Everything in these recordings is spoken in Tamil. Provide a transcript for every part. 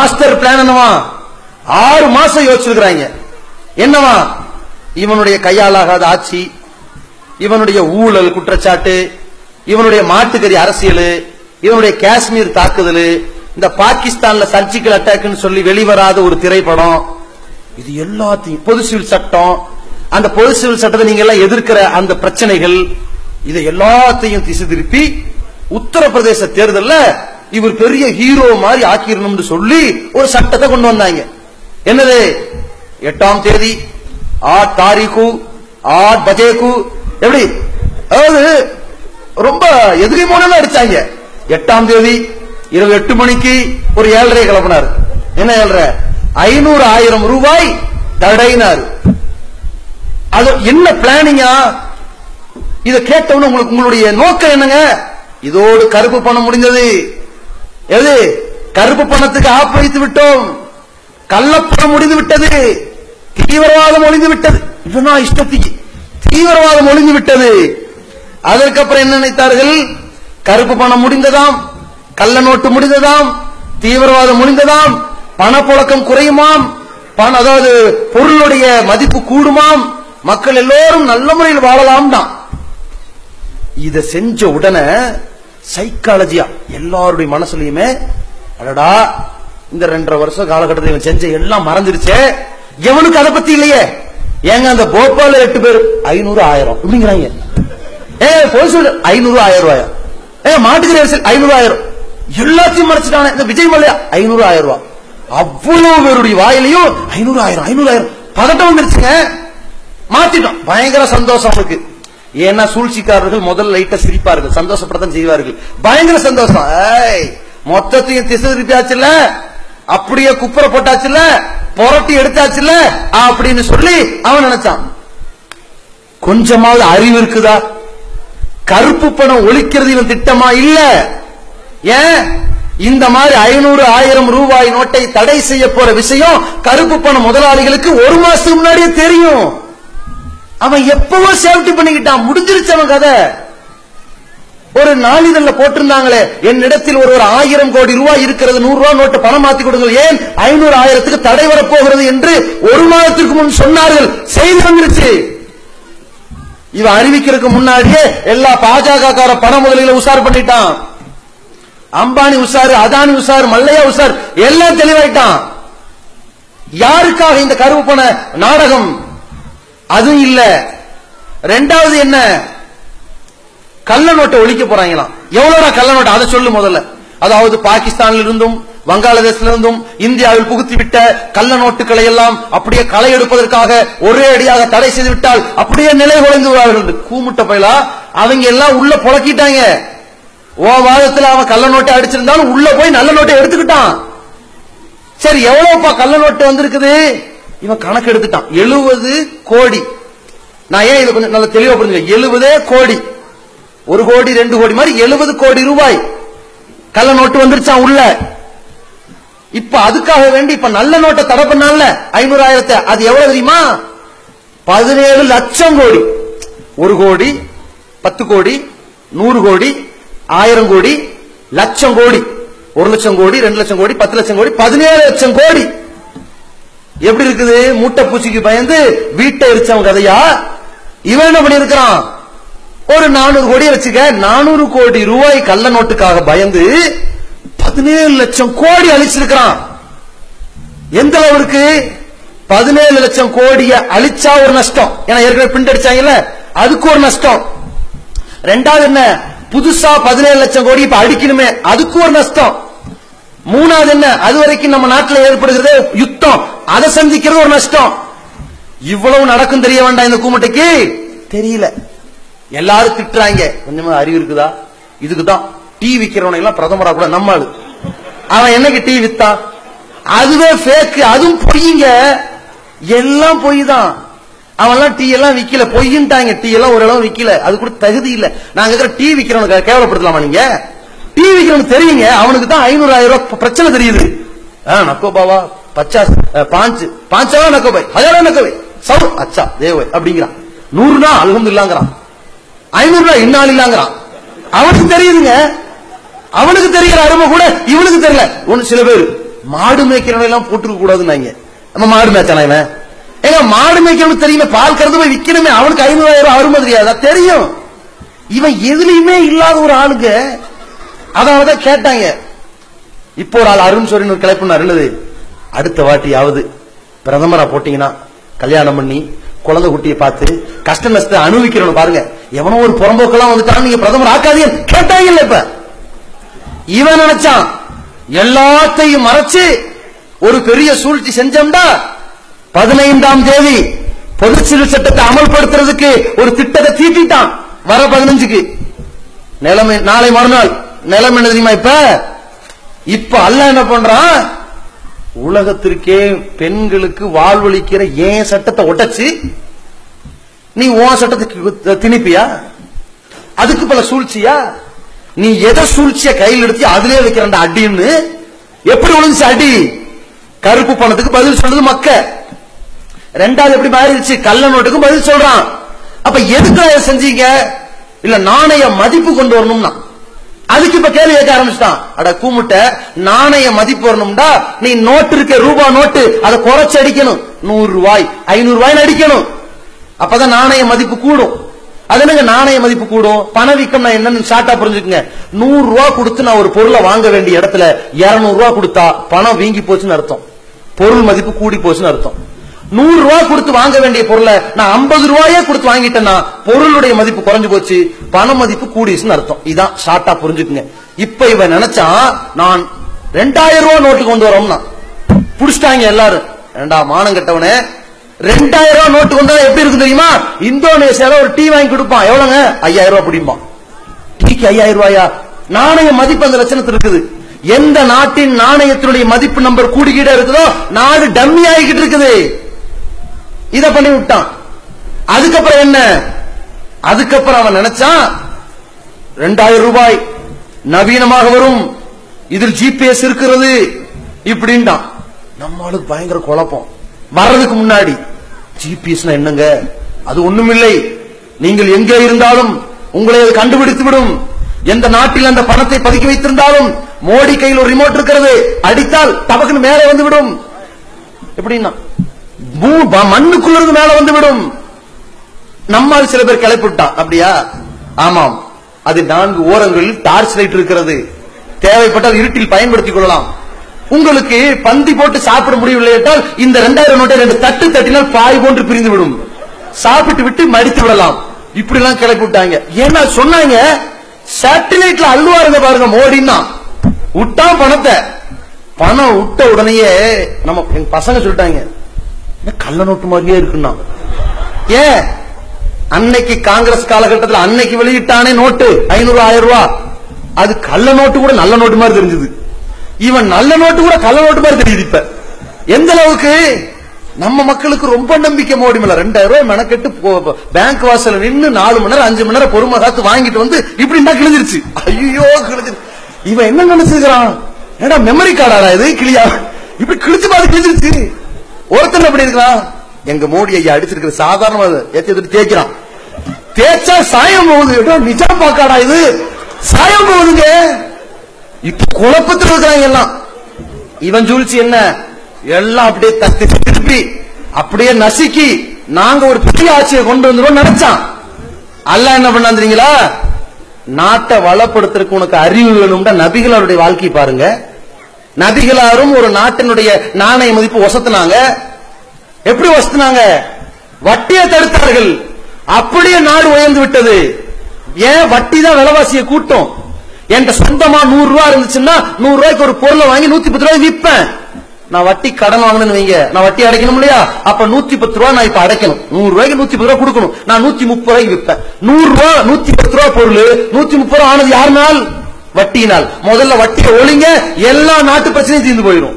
மாஸ்டர் பிளான் என்னவா ஆறு மாசம் யோசிச்சிருக்கிறாங்க என்னவா இவனுடைய கையாலாகாத ஆட்சி இவனுடைய ஊழல் குற்றச்சாட்டு இவனுடைய மாட்டுக்கறி அரசியல் இவனுடைய காஷ்மீர் தாக்குதல் இந்த பாகிஸ்தான்ல சர்ஜிக்கல் அட்டாக்னு சொல்லி வெளிவராத ஒரு திரைப்படம் இது எல்லாத்தையும் பொது சிவில் சட்டம் அந்த பொது சிவில் சட்டத்தை நீங்க எல்லாம் எதிர்க்கிற அந்த பிரச்சனைகள் இதை எல்லாத்தையும் திசை திருப்பி உத்தரப்பிரதேச தேர்தல்ல இவர் பெரிய ஹீரோ மாதிரி ஆக்கிரணும்னு சொல்லி ஒரு சட்டத்தை கொண்டு வந்தாங்க என்னது எட்டாம் தேதி ஆட் தாரீகு ஆட் பஜேக்கு எப்படி அதாவது ரொம்ப எதிரி மூலம் அடிச்சாங்க எட்டாம் தேதி இரவு எட்டு மணிக்கு ஒரு ஏழரை கிளப்பினார் என்ன ஏழரை ஐநூறு ஆயிரம் ரூபாய் தடைனார் அது என்ன பிளானிங்கா இத கேட்டவன உங்களுக்கு உங்களுடைய நோக்கம் என்னங்க இதோடு கருப்பு பணம் முடிந்தது எது கருப்பு பணத்துக்கு ஆப் வைத்து விட்டோம் கள்ளப்பணம் முடிந்து விட்டது தீவிரவாதம் ஒளிந்து விட்டது இதுதான் இஷ்டத்துக்கு தீவிரவாதம் ஒளிந்து விட்டது அதற்கப்புறம் என்ன நினைத்தார்கள் கருப்பு பணம் முடிந்ததாம் கள்ள நோட்டு முடிந்ததாம் தீவிரவாதம் முடிந்ததாம் பணப்புழக்கம் குறையுமாம் பண அதாவது பொருளுடைய மதிப்பு கூடுமாம் மக்கள் எல்லோரும் நல்ல முறையில் வாழலாம் தான் இத செஞ்ச உடனே சைக்காலஜியா எல்லாருடைய மனசுலயுமே அடடா இந்த ரெண்டரை வருஷம் காலகட்டத்தில் இவன் செஞ்ச எல்லாம் மறந்துருச்சே எவனுக்கு அதை பத்தி இல்லையே ஏங்க அந்த போபால எட்டு பேர் ஐநூறு ஆயிரம் இப்படிங்கிறாங்க ஏ போய் சொல்லு ஐநூறு ஆயிரம் ரூபாயா ஏ மாட்டுக்கறி அரசியல் ஐநூறு ஆயிரம் எல்லாத்தையும் மறைச்சிட்டானே இந்த விஜய் மல்லையா ஐநூறு ஆயிரம் ரூபாய் அவ்வளவு பேருடைய வாயிலையும் ஐநூறு ஆயிரம் ஐநூறு ஆயிரம் பதட்டம் வந்துருச்சுங்க மாத்திட்டோம் பயங்கர சந்தோஷம் அவனுக்கு ஏன்னா சூழ்ச்சிக்காரர்கள் முதல் லைட்டா சிரிப்பார்கள் சந்தோஷப்படத்தான் செய்வார்கள் பயங்கர சந்தோஷம் ஏய் மொத்தத்தையும் திசை திருப்பியாச்சுல்ல அப்படியே குப்புற போட்டாச்சுல்ல புரட்டி எடுத்தாச்சுல்ல அப்படின்னு சொல்லி அவன் நினைச்சான் கொஞ்சமாவது அறிவு இருக்குதா கருப்பு பணம் ஒழிக்கிறது இவன் திட்டமா இல்ல ஏன் இந்த மாதிரி ஐநூறு ஆயிரம் ரூபாய் நோட்டை தடை செய்ய போற விஷயம் கருப்பு பணம் முதலாளிகளுக்கு ஒரு மாசத்துக்கு முன்னாடியே தெரியும் அவன் எப்பவோ சேஃப்டி பண்ணிக்கிட்டான் முடிஞ்சிருச்சு அவன் கதை ஒரு நாளிதழ்ல போட்டிருந்தாங்களே என்னிடத்தில் ஒரு ஒரு ஆயிரம் கோடி ரூபாய் இருக்கிறது நூறு ரூபாய் நோட்டு பணம் மாத்தி கொடுங்கள் ஏன் ஐநூறு ஆயிரத்துக்கு தடை வரப்போகிறது என்று ஒரு மாதத்திற்கு முன் சொன்னார்கள் செய்தி வந்துருச்சு இவன் அறிவிக்கிறதுக்கு முன்னாடியே எல்லா பாஜக கார பண முதலில உசார் பண்ணிட்டான் அம்பானி உசாரு அதானி உசார் மல்லையா உசார் எல்லாம் தெளிவாயிட்டான் யாருக்காக இந்த கருவு பண நாடகம் அதுவும் இல்ல ரெண்டாவது என்ன கள்ள நோட்டை ஒழிக்க போறாங்களாம் எவ்வளவுடா கள்ள நோட்டு அதை சொல்லு முதல்ல அதாவது பாகிஸ்தானில் இருந்தும் வங்காளதேசத்தில் இருந்தும் இந்தியாவில் புகுத்தி விட்ட கள்ள நோட்டுகளை எல்லாம் அப்படியே களை எடுப்பதற்காக ஒரே அடியாக தடை செய்து விட்டால் அப்படியே நிலை குலைந்து விடுவார்கள் கூமுட்ட பயிலா அவங்க எல்லாம் உள்ள புழக்கிட்டாங்க ஓ வாதத்துல அவன் கள்ள நோட்டை அடிச்சிருந்தாலும் உள்ள போய் நல்ல நோட்டை எடுத்துக்கிட்டான் சரி எவ்வளவுப்பா கள்ள நோட்டு வந்திருக்குது இவன் கணக்கு எடுத்துட்டான் எழுபது கோடி நான் ஏன் இது கொஞ்சம் நல்லா தெளிவா புரிஞ்சுக்க எழுபதே கோடி ஒரு கோடி ரெண்டு கோடி மாதிரி எழுபது கோடி ரூபாய் கள்ள நோட்டு வந்துருச்சான் உள்ள இப்ப அதுக்காக வேண்டி இப்ப நல்ல நோட்டை தடை பண்ணால ஐநூறு ஆயிரத்தை அது எவ்வளவு தெரியுமா பதினேழு லட்சம் கோடி ஒரு கோடி பத்து கோடி நூறு கோடி ஆயிரம் கோடி லட்சம் கோடி ஒரு லட்சம் கோடி ரெண்டு லட்சம் கோடி பத்து லட்சம் கோடி பதினேழு லட்சம் கோடி எப்படி இருக்குது மூட்டை பூச்சிக்கு பயந்து வீட்டை எரிச்சவன் கதையா இவன் என்ன பண்ணிருக்கிறான் ஒரு நானூறு கோடி வச்சுக்க நானூறு கோடி ரூபாய் கள்ள நோட்டுக்காக பயந்து பதினேழு லட்சம் கோடி அழிச்சிருக்கிறான் எந்த அளவுக்கு பதினேழு லட்சம் கோடிய அழிச்சா ஒரு நஷ்டம் ஏன்னா ஏற்கனவே பிரிண்ட் அடிச்சாங்கல்ல அதுக்கு ஒரு நஷ்டம் ரெண்டாவது என்ன புதுசா பதினேழு லட்சம் கோடி இப்ப அடிக்கணுமே அதுக்கு ஒரு நஷ்டம் மூணாவது என்ன அது வரைக்கும் நம்ம நாட்டில் ஏற்படுகிறது யுத்தம் அதை சந்திக்கிறது ஒரு நஷ்டம் இவ்வளவு நடக்கும் தெரிய வேண்டாம் இந்த கூமட்டைக்கு தெரியல எல்லாரும் திட்டுறாங்க கொஞ்சமா அறிவு இருக்குதா இதுக்குதான் டீ விக்கிறவனை எல்லாம் பிரதமரா கூட நம்ம ஆளு அவன் என்னைக்கு டீ வித்தான் அதுவே ஃபேக் அதுவும் பொய்யுங்க எல்லாம் பொய் தான் அவன்லாம் டீ எல்லாம் விக்கல பொய்யின்ட்டாங்க டீ எல்லாம் ஒரு இடம் விக்கல அது கூட தகுதி இல்ல நாங்க இருக்கிற டீ விக்கிறவனுக்கு கேவலப்படுத்தலாமா நீங்க டீ விக்கிறவனுக்கு தெரியுங்க அவனுக்கு தான் ஐநூறு ஆயிரம் ரூபாய் பிரச்சனை தெரியுது ஆ, நக்கோபாவா பச்சாஸ் அஹ், பாஞ்சு பாஞ்சாவா நக்கோபாய் ஹஜாரா நக்கோபாய் சவு அச்சா தேவை அப்படிங்கிறான் நூறுனா அல்ஹம்து இல்லாங்கிறான் ஐநூறுனா இன்னால் இல்லாங்கிறான் அவனுக்கு தெரியுதுங்க அவனுக்கு தெரிகிற அருமை கூட இவனுக்கு தெரியல ஒண்ணு சில பேர் மாடு மேய்க்கிறவனை எல்லாம் போட்டுக்க கூடாதுன்னாங்க நம்ம மாடு மேய்ச்சானா இவன் ஏங்க மாடு மேய்க்கிறவனுக்கு தெரியுமே பால் கறந்து போய் விக்கணுமே அவனுக்கு ஐநூறாயிரம் அருமை தெரியாதா தெரியும் இவன் எதுலயுமே இல்லாத ஒரு ஆளுங்க அதான் கேட்டாங்க இப்போ ஒரு ஆள் அருண் சோரின் ஒரு கிளப்பினார் என்னது அடுத்த வாட்டியாவது பிரதமரா போட்டீங்கன்னா கல்யாணம் பண்ணி குழந்தை குட்டியை பார்த்து கஷ்ட நஷ்டத்தை அனுபவிக்கிறவன பாருங்க எவனோ ஒரு புறம்போக்கெல்லாம் வந்துட்டான் நீங்க பிரதமர் ஆக்காதீங்க கேட்டாங்கல்ல இப்ப இவன் நினைச்சான் எல்லாத்தையும் மறைச்சு ஒரு பெரிய சூழ்ச்சி செஞ்சோம்டா பதினைந்தாம் தேதி பொது சிவில் சட்டத்தை அமல்படுத்துறதுக்கு ஒரு திட்டத்தை தீட்டிட்டான் வர பதினஞ்சுக்கு நிலைமை நாளை மறுநாள் நிலைமை என்ன தெரியுமா இப்ப இப்ப அல்ல என்ன பண்றான் உலகத்திற்கே பெண்களுக்கு வாழ்வழிக்கிற ஏன் சட்டத்தை உடைச்சு நீ உன் சட்டத்துக்கு திணிப்பியா அதுக்கு பல சூழ்ச்சியா நீ எதை சூழ்ச்சிய கையில் எடுத்து அதிலே வைக்கிறண்ட அடின்னு எப்படி ஒளிஞ்சு அடி கருப்பு பணத்துக்கு பதில் சொல்றது மக்க ரெண்டாவது எப்படி மாறிடுச்சு கள்ள நோட்டுக்கு பதில் சொல்றான் அப்ப எதுக்கு அதை செஞ்சீங்க இல்ல நாணய மதிப்பு கொண்டு வரணும்னா அதுக்கு இப்ப கேள்வி கேட்க ஆரம்பிச்சிட்டான் அட கூமுட்ட நாணய மதிப்பு வரணும்டா நீ நோட்டு இருக்க ரூபா நோட்டு அதை குறைச்சு அடிக்கணும் நூறு ரூபாய் ஐநூறு ரூபாய் அடிக்கணும் அப்பதான் நாணய மதிப்பு கூடும் அது என்னங்க நாணய மதிப்பு கூடும் பணவீக்கம் நான் என்னன்னு ஷார்ட்டா புரிஞ்சுக்குங்க நூறு ரூபா கொடுத்து நான் ஒரு பொருளை வாங்க வேண்டிய இடத்துல இருநூறு ரூபா கொடுத்தா பணம் வீங்கி போச்சுன்னு அர்த்தம் பொருள் மதிப்பு கூடி போச்சுன்னு அர்த்தம் நூறு ரூபாய் கொடுத்து வாங்க வேண்டிய பொருளை நான் ஐம்பது ரூபாயே கொடுத்து வாங்கிட்டேன்னா பொருளுடைய மதிப்பு குறைஞ்சு போச்சு பண மதிப்பு கூடிச்சுன்னு அர்த்தம் இதான் ஷார்ட்டா புரிஞ்சுக்குங்க இப்ப இவன் நினைச்சான் நான் ரெண்டாயிரம் ரூபாய் நோட்டு கொண்டு வரோம்னா புடிச்சிட்டாங்க எல்லாரும் ரெண்டா மானம் கட்டவனே ரெண்டாயிரம் ரூபாய் நோட்டு கொண்டு வந்தா எப்படி இருக்கு தெரியுமா இந்தோனேசியால ஒரு டீ வாங்கி கொடுப்பான் எவ்வளவுங்க ஐயாயிரம் ரூபாய் பிடிப்பான் டீக்கு ஐயாயிரம் ரூபாயா நாணய மதிப்பு அந்த லட்சணத்தில் இருக்குது எந்த நாட்டின் நாணயத்தினுடைய மதிப்பு நம்பர் கூடிக்கிட்டே இருக்குதோ நாடு டம்மி ஆகிக்கிட்டு இருக்குது இத பண்ணி விட்டான் அதுக்கப்புறம் என்ன அதுக்கப்புறம் அவன் நினைச்சான் ரெண்டாயிரம் ரூபாய் நவீனமாக வரும் இதில் ஜிபிஎஸ் இருக்கிறது இப்படின்ட்டான் நம்மளுக்கு பயங்கர குழப்பம் வர்றதுக்கு முன்னாடி ஜிபிஎஸ் என்னங்க அது ஒண்ணுமில்லை நீங்கள் எங்கே இருந்தாலும் உங்களை அது கண்டுபிடித்து விடும் எந்த நாட்டில் அந்த பணத்தை பதுக்கி வைத்திருந்தாலும் மோடி கையில் ஒரு ரிமோட் இருக்கிறது அடித்தால் டபக்குன்னு மேலே வந்து விடும் எப்படின்னா பூ- ப- மண்ணுக்குள்ள இருந்து மேல வந்து விடும் நம்மால் சில பேர் கிளப்பிவிட்டான் அப்படியா ஆமாம் அது நான்கு ஓரங்களில் டார்ச் லைட் இருக்கிறது தேவைப்பட்டால் இருட்டில் பயன்படுத்திக் கொள்ளலாம் உங்களுக்கு பந்தி போட்டு சாப்பிட முடியவில்லை என்றால் இந்த ரெண்டாயிரம் நோட்டை ரெண்டு தட்டு தட்டினால் பாய் போன்று பிரிந்து விடும் சாப்பிட்டு விட்டு மடித்து விடலாம் இப்படி எல்லாம் கிளப்பி விட்டாங்க ஏன்னா சொன்னாங்க சேட்டலைட்ல அள்ளுவாருங்க பாருங்க மோடின்னா விட்டான் பணத்தை பணம் விட்ட உடனேயே நம்ம எங்க பசங்க சொல்லிட்டாங்க என்ன கள்ள நோட்டு மாதிரியே இருக்குன்னா ஏன் அன்னைக்கு காங்கிரஸ் காலகட்டத்தில் அன்னைக்கு வெளியிட்டானே நோட்டு ஐநூறு ஆயிரம் ரூபாய் அது கள்ள நோட்டு கூட நல்ல நோட்டு மாதிரி தெரிஞ்சது இவன் நல்ல நோட்டு கூட கள்ள நோட்டு மாதிரி தெரியுது இப்ப எந்த அளவுக்கு நம்ம மக்களுக்கு ரொம்ப நம்பிக்கை மோடி மேல ரெண்டாயிரம் ரூபாய் மெனக்கெட்டு போ- பேங்க் வாசல்ல நின்னு நாலு மணி நேரம் அஞ்சு மணி நேரம் பொறுமை காத்து வாங்கிட்டு வந்து இப்படி இருந்தா கிழிஞ்சிருச்சு ஐயோ கிழிஞ்சு இவன் என்ன நினைச்சிருக்கிறான் ஏடா மெமரி கார்டாடா இது கிளியா இப்படி கிழிச்சு பார்த்து கிழிஞ்சிருச்சு ஒருத்தர் எப்படி இருக்கிறான் எங்க மோடி ஐயா அடிச்சிருக்கிற சாதாரண ஏத்தி எடுத்து தேய்க்கிறான் தேய்ச்சா சாயம் போகுது ஏடா, நிஜம் பாக்காடா இது சாயம் போகுதுங்க இப்ப குழப்பத்தில் இருக்கிறாங்க எல்லாம் இவன் சூழ்ச்சி என்ன எல்லாம் அப்படியே தத்தி திருப்பி அப்படியே நசுக்கி நாங்க ஒரு பெரிய ஆட்சியை கொண்டு வந்துருவோம் நினைச்சான் அல்லாஹ் என்ன பண்ணான் தெரியுங்களா நாட்டை வளப்படுத்துறதுக்கு உனக்கு அறிவு வேணும்டா நபிகளாருடைய வாழ்க்கை பாருங்க நபிகளாரும் ஒரு நாட்டினுடைய நாணய மதிப்பு ஒசத்துனாங்க எப்படி வசத்துனாங்க வட்டியை தடுத்தார்கள் அப்படியே நாடு உயர்ந்து விட்டது ஏன் வட்டி தான் விலைவாசியை கூட்டும் என்கிட்ட சொந்தமா நூறு ரூபாய் இருந்துச்சுன்னா நூறு ரூபாய்க்கு ஒரு பொருளை வாங்கி நூத்தி பத்து ரூபாய் விற்பேன் நான் வட்டி கடன் வாங்கினேன்னு வைங்க நான் வட்டி அடைக்கணும் இல்லையா அப்ப நூத்தி பத்து ரூபாய் நான் இப்ப அடைக்கணும் நூறு ரூபாய்க்கு நூத்தி பத்து ரூபாய் கொடுக்கணும் நான் நூத்தி முப்பது ரூபாய்க்கு விற்பேன் நூறு ரூபாய் நூத்தி பத்து ரூபாய் பொருள் நூத்தி முப்பது ரூபாய் ஆனது யாருனால் வட்டியினால் முதல்ல வட்டியை ஒழிங்க எல்லா நாட்டு பிரச்சனையும் தீர்ந்து போயிடும்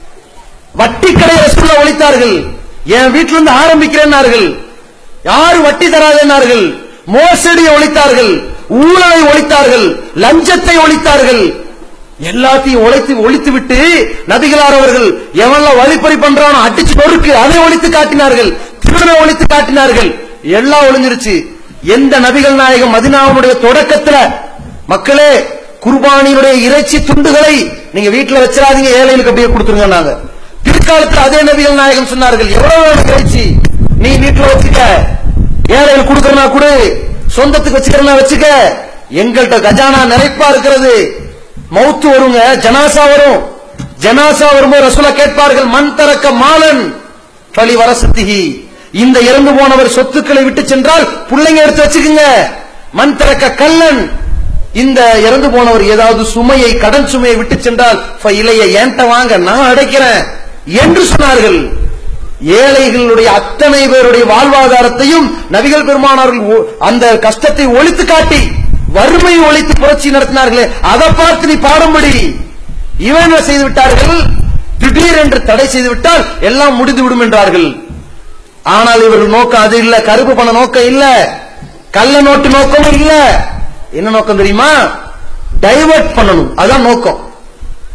வட்டி கடை ரசூல்லா ஒழித்தார்கள் என் வீட்டில இருந்து ஆரம்பிக்கிறேன்னார்கள் யாரு வட்டி தராதேனார்கள் மோசடியை ஒழித்தார்கள் ஊழலை ஒழித்தார்கள் லஞ்சத்தை ஒழித்தார்கள் எல்லாத்தையும் ஒழித்து ஒழித்து விட்டு நபிகளார் அவர்கள் எவன்லாம் வழிப்பறி பண்றானோ அடிச்சு நொறுக்கு அதை ஒழித்து காட்டினார்கள் திருடனை ஒழித்து காட்டினார்கள் எல்லாம் ஒளிஞ்சிருச்சு எந்த நபிகள் நாயகம் மதினாவுடைய தொடக்கத்துல மக்களே குர்பானியுடைய இறைச்சி துண்டுகளை நீங்க வீட்டுல வச்சிடாதீங்க ஏழைகளுக்கு அப்படியே கொடுத்துருங்க நாங்க பிற்காலத்தில் அதே நபிகள் நாயகம் சொன்னார்கள் எவ்வளவு வேணும் இறைச்சி நீ வீட்டுல வச்சுக்க ஏழைகள் கொடுக்கறனா கொடு சொந்தத்துக்கு வச்சுக்கிறனா வச்சுக்க எங்கள்கிட்ட கஜானா நிறைப்பா இருக்கிறது மௌத்து வருங்க ஜனாசா வரும் ஜனாசா வரும்போது ரசூலா கேட்பார்கள் மண் தரக்க மாலன் பழி வரசத்திகி இந்த இறந்து போனவர் சொத்துக்களை விட்டு சென்றால் பிள்ளைங்க எடுத்து வச்சுக்குங்க மண் திறக்க கல்லன் இந்த இறந்து போனவர் ஏதாவது சுமையை கடன் சுமையை விட்டு சென்றால் "ஃப இலைய ஏன்ட்ட வாங்க நான் அடைக்கிறேன் என்று சொன்னார்கள் ஏழைகளுடைய அத்தனை பேருடைய வாழ்வாதாரத்தையும் நபிகள் பெருமானார்கள் ஒ- அந்த கஷ்டத்தை ஒழித்து காட்டி வறுமையை ஒழித்து புரட்சி நடத்தினார்களே அதை பார்த்து நீ பாடம்படி இவன் என்ன செய்து விட்டார்கள் திடீர் என்று தடை செய்து விட்டால் எல்லாம் முடிந்து விடும் என்றார்கள் ஆனால் இவர்கள் நோக்கம் அது இல்ல கருப்பு பண நோக்கம் இல்ல கள்ள நோட்டு நோக்கமும் இல்ல என்ன நோக்கம் தெரியுமா டைவர்ட் பண்ணணும் அதான் நோக்கம்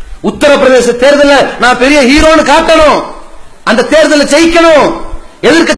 உத்தரப்பிரதேச தேர்தல்ல நான் பெரிய ஹீரோன்னு காட்டணும் அந்த தேர்தலை ஜெயிக்கணும் எதிர்க்க